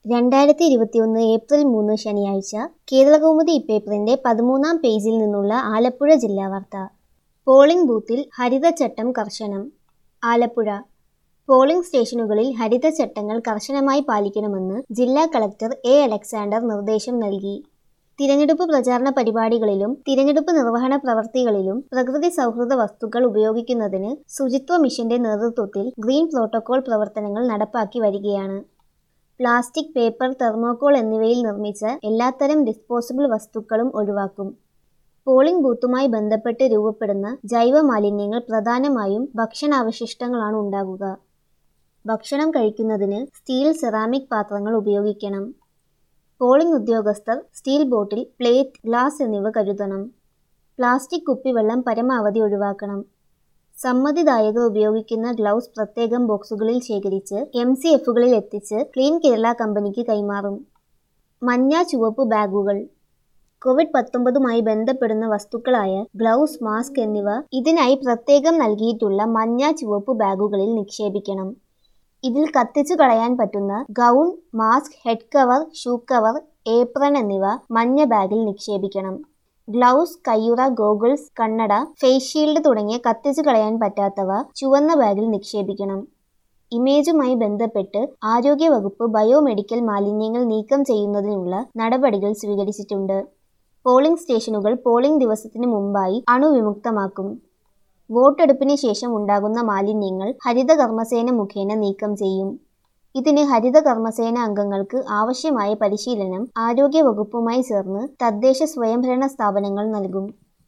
രണ്ടായിരത്തി ഇരുപത്തിയൊന്ന് ഏപ്രിൽ മൂന്ന് ശനിയാഴ്ച കേരളകൗമുദി ഇപ്പേപ്പറിന്റെ പതിമൂന്നാം പേജിൽ നിന്നുള്ള ആലപ്പുഴ ജില്ലാ വാർത്ത പോളിംഗ് ബൂത്തിൽ ഹരിതചട്ടം കർശനം ആലപ്പുഴ പോളിംഗ് സ്റ്റേഷനുകളിൽ ഹരിതചട്ടങ്ങൾ കർശനമായി പാലിക്കണമെന്ന് ജില്ലാ കളക്ടർ എ അലക്സാണ്ടർ നിർദ്ദേശം നൽകി തിരഞ്ഞെടുപ്പ് പ്രചാരണ പരിപാടികളിലും തിരഞ്ഞെടുപ്പ് നിർവഹണ പ്രവർത്തികളിലും പ്രകൃതി സൗഹൃദ വസ്തുക്കൾ ഉപയോഗിക്കുന്നതിന് ശുചിത്വ മിഷന്റെ നേതൃത്വത്തിൽ ഗ്രീൻ പ്രോട്ടോകോൾ പ്രവർത്തനങ്ങൾ നടപ്പാക്കി വരികയാണ് പ്ലാസ്റ്റിക് പേപ്പർ തെർമോകോൾ എന്നിവയിൽ നിർമ്മിച്ച എല്ലാത്തരം ഡിസ്പോസിബിൾ വസ്തുക്കളും ഒഴിവാക്കും പോളിംഗ് ബൂത്തുമായി ബന്ധപ്പെട്ട് രൂപപ്പെടുന്ന ജൈവ മാലിന്യങ്ങൾ പ്രധാനമായും ഭക്ഷണാവശിഷ്ടങ്ങളാണ് ഉണ്ടാകുക ഭക്ഷണം കഴിക്കുന്നതിന് സ്റ്റീൽ സെറാമിക് പാത്രങ്ങൾ ഉപയോഗിക്കണം പോളിംഗ് ഉദ്യോഗസ്ഥർ സ്റ്റീൽ ബോട്ടിൽ പ്ലേറ്റ് ഗ്ലാസ് എന്നിവ കരുതണം പ്ലാസ്റ്റിക് കുപ്പിവെള്ളം പരമാവധി ഒഴിവാക്കണം സമ്മതിദായകർ ഉപയോഗിക്കുന്ന ഗ്ലൗസ് പ്രത്യേകം ബോക്സുകളിൽ ശേഖരിച്ച് എം സി എഫുകളിൽ എത്തിച്ച് ക്ലീൻ കേരള കമ്പനിക്ക് കൈമാറും മഞ്ഞ ചുവപ്പ് ബാഗുകൾ കോവിഡ് പത്തൊമ്പതുമായി ബന്ധപ്പെടുന്ന വസ്തുക്കളായ ഗ്ലൗസ് മാസ്ക് എന്നിവ ഇതിനായി പ്രത്യേകം നൽകിയിട്ടുള്ള മഞ്ഞ ചുവപ്പ് ബാഗുകളിൽ നിക്ഷേപിക്കണം ഇതിൽ കത്തിച്ചു കളയാൻ പറ്റുന്ന gown mask head cover shoe cover apron എന്നിവ മഞ്ഞ ബാഗിൽ നിക്ഷേപിക്കണം ഗ്ലൗസ് കയ്യുറ ഗോഗിൾസ് കണ്ണട ഫേസ് ഷീൽഡ് തുടങ്ങിയ കത്തിച്ചു കളയാൻ പറ്റാത്തവ ചുവന്ന ബാഗിൽ നിക്ഷേപിക്കണം ഇമേജുമായി ബന്ധപ്പെട്ട് ആരോഗ്യവകുപ്പ് ബയോമെഡിക്കൽ മാലിന്യങ്ങൾ നീക്കം ചെയ്യുന്നതിനുള്ള നടപടികൾ സ്വീകരിച്ചിട്ടുണ്ട് പോളിംഗ് സ്റ്റേഷനുകൾ പോളിംഗ് ദിവസത്തിന് മുമ്പായി അണുവിമുക്തമാക്കും വോട്ടെടുപ്പിന് ശേഷം ഉണ്ടാകുന്ന മാലിന്യങ്ങൾ ഹരിത കർമ്മസേന മുഖേന നീക്കം ചെയ്യും ഇതിന് ഹരിത കർമ്മസേന അംഗങ്ങൾക്ക് ആവശ്യമായ പരിശീലനം ആരോഗ്യവകുപ്പുമായി ചേർന്ന് തദ്ദേശ സ്വയംഭരണ സ്ഥാപനങ്ങൾ നൽകും